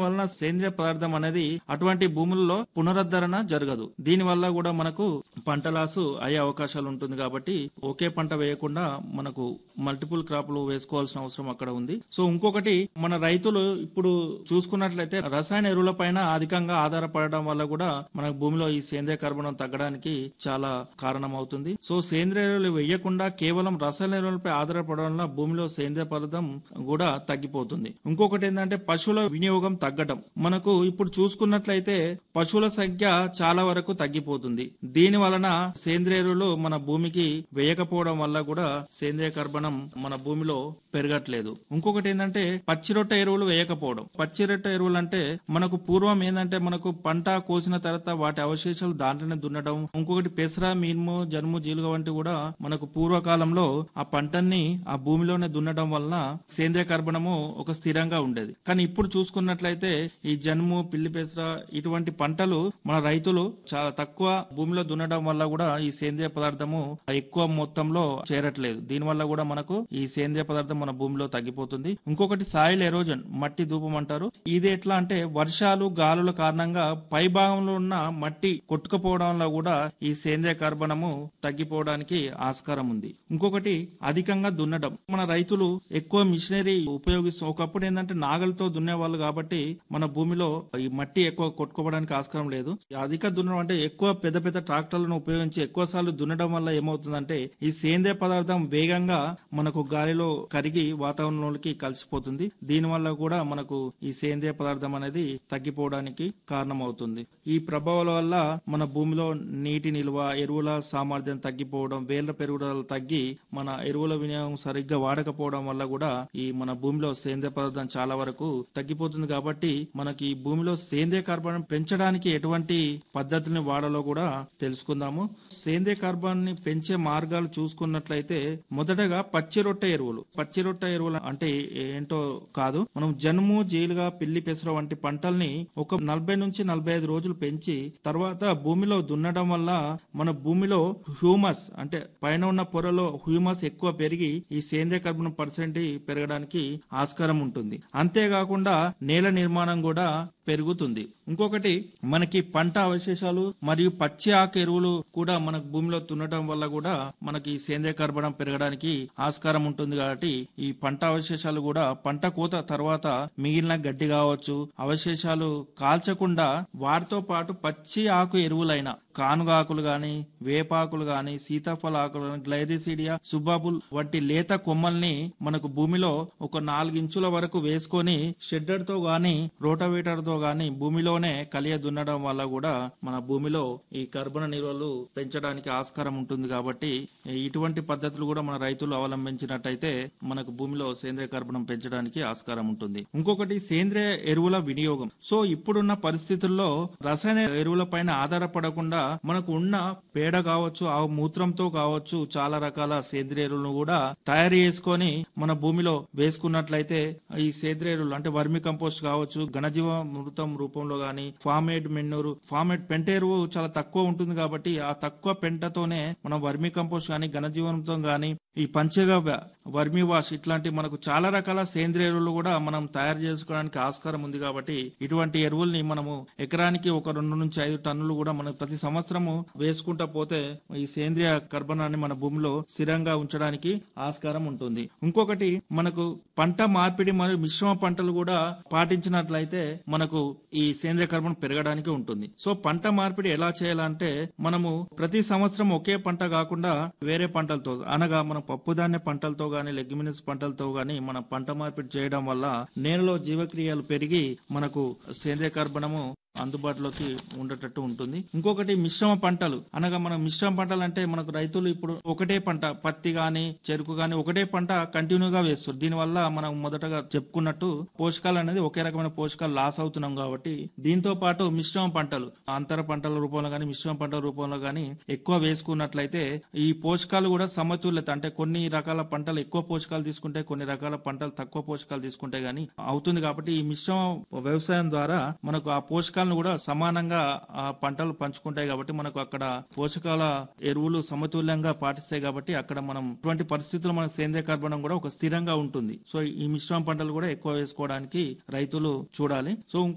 వలన సేంద్రియ పదార్థం అనేది అటువంటి భూముల్లో పునరుద్ధరణ జరగదు దీని వల్ల కూడా మనకు పంట లాసు అయ్యే అవకాశాలు ఉంటుంది కాబట్టి ఒకే పంట వేయకుండా మనకు మల్టిపుల్ క్రాప్లు వేసుకోవాల్సిన అవసరం అక్కడ ఉంది సో ఇంకొకటి మన రైతులు ఇప్పుడు చూసుకున్నట్లయితే రసాయన ఎరువుల పైన అధికంగా ఆధారపడడం వల్ల కూడా మన భూమిలో ఈ సేంద్రియ కర్బనం తగ్గడానికి చాలా కారణం అవుతుంది సో సేంద్రియ ఎరువులు వేయకుండా కేవలం రసాయన ఎరువులపై ఆధారపడడం వల్ల భూమిలో సేంద్రియ పదార్థం కూడా తగ్గిపోతుంది ఇంకొకటి ఏంటంటే పశువుల వినియోగం తగ్గడం మనకు ఇప్పుడు చూసుకున్నట్లయితే పశువుల సంఖ్య చాలా వరకు తగ్గిపోతుంది దీని వలన సేంద్రియ ఎరువులు మన భూమికి వేయకపోవడం వల్ల కూడా సేంద్రియ కర్బనం మన భూమిలో పెరగట్లేదు ఇంకొకటి ఏంటంటే పచ్చిరొట్ట ఎరువులు వేయకపోవడం పచ్చిరొట్ట ఎరువులు అంటే మనకు పూర్వం ఏంటంటే మనకు పంట కోసిన తర్వాత వాటి అవశేషాలు దాంట్లోనే దున్నడం ఇంకొకటి పెసర మినుము జనుము జీలుగ వంటి కూడా మనకు పూర్వకాలంలో ఆ పంటని ఆ భూమిలోనే దున్నడం వలన సేంద్రియ కర్బనము ఒక స్థిరంగా ఉండేది కానీ ఇప్పుడు చూసుకున్నట్లయితే ఈ జనుము పిల్లి పెసర ఇటువంటి పంటలు మన రైతులు చాలా తక్కువ భూమిలో దున్నడం వల్ల కూడా ఈ సేంద్రియ పదార్థము ఎక్కువ మొత్తంలో చేరట్లేదు దీని వల్ల కూడా మనకు ఈ సేంద్రియ పదార్థం మన భూమిలో తగ్గిపోతుంది ఇంకొకటి సాయిల్ ఎరోజన్ మట్టి ధూపం అంటారు ఇది ఎట్లా అంటే వర్షాలు గాలుల కారణంగా పై భాగంలో ఉన్న మట్టి కొట్టుకుపోవడం వల్ల కూడా ఈ సేంద్రియ కర్బనము తగ్గిపోవడానికి ఆస్కారం ఉంది ఇంకొకటి అధికంగా దున్నడం మన రైతులు ఎక్కువ మిషనరీ ఉపయోగిస్తూ ఒకప్పుడు ఏంటంటే నాగలతో దున్నేవాళ్ళు కాబట్టి మన భూమిలో ఈ మట్టి ఎక్కువ కొట్టుకోవడానికి ఆస్కారం లేదు ఈ అధిక దున్నడం అంటే ఎక్కువ పెద్ద పెద్ద ట్రాక్టర్లను ఉపయోగించి ఎక్కువ సార్లు దున్నడం వల్ల ఏమవుతుందంటే ఈ సేంద్రియ పదార్థం వేగంగా మనకు గాలిలో కరిగి వాతావరణంలోకి కలిసిపోతుంది దీని వల్ల కూడా మనకు ఈ సేంద్రియ పదార్థం అనేది తగ్గిపోవడానికి కారణమవుతుంది ఈ ప్రభావాల వల్ల మన భూమిలో నీటి నిల్వ ఎరువుల సామర్థ్యం తగ్గిపోవడం వేళ్ల పెరుగుదల తగ్గి మన ఎరువుల వినియోగం సరిగ్గా వాడకపోవడం వల్ల కూడా ఈ మన భూమిలో సేంద్రియ పదార్థం చాలా వరకు తగ్గిపోతుంది కాబట్టి మనకి ఈ భూమిలో సేంద్రియ కార్బన్ పెంచడానికి ఎటువంటి పద్ధతుల్ని వాడాలో కూడా తెలుసుకుందాము సేంద్రియ కార్బన్ ని పెంచే మార్గాలు చూసుకున్నట్లయితే మొదటగా పచ్చి రొట్టె ఎరువులు పచ్చి రొట్టె ఎరువులు అంటే ఏంటో కాదు మనం జనుము జీలుగా పిల్లి పెసర వంటి పంటల్ని ఒక నలభై నుంచి నలభై ఐదు రోజులు పెంచి తర్వాత భూమిలో దున్నడం వల్ల మన భూమిలో హ్యూమస్ అంటే పైన ఉన్న పొరలో హ్యూమస్ ఎక్కువ పెరిగి ఈ సేంద్రియ కర్బనం పర్సెంట్ పెరగడానికి ఆస్కారం ఉంటుంది అంతేకాకుండా నేల నిర్మాణం కూడా పెరుగుతుంది ఇంకొకటి మనకి పంట అవశేషాలు మరియు పచ్చి ఆకు ఎరువులు కూడా మనకు భూమిలో తున్నడం వల్ల కూడా మనకి ఈ సేంద్రియ కర్బనం పెరగడానికి ఆస్కారం ఉంటుంది కాబట్టి ఈ పంట అవశేషాలు కూడా పంట కోత తర్వాత మిగిలిన గడ్డి కావచ్చు అవశేషాలు కాల్చకుండా వాటితో పాటు పచ్చి ఆకు ఎరువులైన కానుగాకులు గాని వేపాకులు గాని సీతాఫల ఆకులు గాని గ్లైరిసిడియా సుబాబుల్ వంటి లేత కొమ్మల్ని మనకు భూమిలో ఒక నాలుగించుల వరకు వేసుకొని షెడ్డర్ తో గాని రోటవేటర్ తో గాని భూమిలోనే కలియ దున్నడం వల్ల కూడా మన భూమిలో ఈ కర్బన నిల్వలు పెంచడానికి ఆస్కారం ఉంటుంది కాబట్టి ఇటువంటి పద్ధతులు కూడా మన రైతులు అవలంబించినట్టయితే మనకు భూమిలో సేంద్రియ కర్బనం పెంచడానికి ఆస్కారం ఉంటుంది ఇంకొకటి సేంద్రియ ఎరువుల వినియోగం సో ఇప్పుడున్న పరిస్థితుల్లో రసాయన ఎరువుల పైన ఆధారపడకుండా మనకు ఉన్న పేడ కావచ్చు ఆ మూత్రంతో కావచ్చు చాలా రకాల సేంద్రియ ఎరువులను కూడా తయారు చేసుకొని మన భూమిలో వేసుకున్నట్లయితే ఈ సేంద్రియ ఎరువులు అంటే వర్మి కంపోస్ట్ కావచ్చు ఘనజీవ మృతం రూపంలో గాని ఫార్మేడ్ మెన్నూరు ఫార్మేడ్ పెంట ఎరువు చాలా తక్కువ ఉంటుంది కాబట్టి ఆ తక్కువ పెంటతోనే మనం వర్మి కంపోస్ట్ గాని ఘనజీవనంతో గాని ఈ పంచగ వర్మి వాష్ ఇట్లాంటి మనకు చాలా రకాల సేంద్రియ ఎరువులు కూడా మనం తయారు చేసుకోవడానికి ఆస్కారం ఉంది కాబట్టి ఇటువంటి ఎరువుల్ని మనము ఎకరానికి ఒక రెండు నుంచి ఐదు టన్నులు కూడా మనం ప్రతి సంవత్సరము వేసుకుంటా పోతే ఈ సేంద్రియ కర్బనాన్ని మన భూమిలో స్థిరంగా ఉంచడానికి ఆస్కారం ఉంటుంది ఇంకొకటి మనకు పంట మార్పిడి మరియు మిశ్రమ పంటలు కూడా పాటించినట్లయితే మనకు ఈ సేంద్రియ కర్బనం పెరగడానికి ఉంటుంది సో పంట మార్పిడి ఎలా చేయాలంటే మనము ప్రతి సంవత్సరం ఒకే పంట కాకుండా వేరే పంటలతో అనగా మన పప్పుధాన్య పంటలతో గాని లెగ్యుమినస్ పంటలతో గాని మన పంట మార్పిడి చేయడం వల్ల నేలలో జీవక్రియలు పెరిగి మనకు సేంద్రియ కర్బనము అందుబాటులోకి ఉండేటట్టు ఉంటుంది ఇంకొకటి మిశ్రమ పంటలు అనగా మనం మిశ్రమ పంటలు అంటే మనకు రైతులు ఇప్పుడు ఒకటే పంట పత్తి గాని చెరుకు గాని ఒకటే పంట కంటిన్యూగా వేస్తారు దీనివల్ల మనం మొదటగా చెప్పుకున్నట్టు పోషకాలు అనేది ఒకే రకమైన పోషకాలు లాస్ అవుతున్నాం కాబట్టి దీంతో పాటు మిశ్రమ పంటలు అంతర పంటల రూపంలో గాని మిశ్రమ పంటల రూపంలో గాని ఎక్కువ వేసుకున్నట్లయితే ఈ పోషకాలు కూడా సమతుల్యత అంటే కొన్ని రకాల పంటలు ఎక్కువ పోషకాలు తీసుకుంటే కొన్ని రకాల పంటలు తక్కువ పోషకాలు తీసుకుంటే గాని అవుతుంది కాబట్టి ఈ మిశ్రమ వ్యవసాయం ద్వారా మనకు ఆ పోషకాలను కూడా సమానంగా ఆ పంటలు పంచుకుంటాయి కాబట్టి మనకు అక్కడ పోషకాల ఎరువులు సమతుల్యంగా పాటిస్తాయి కాబట్టి అక్కడ మనం ఇటువంటి పరిస్థితుల్లో మన సేంద్రియ కర్బనం కూడా ఒక స్థిరంగా ఉంటుంది సో ఈ మిశ్రమ పంటలు కూడా ఎక్కువ వేసుకోవడానికి రైతులు చూడాలి సో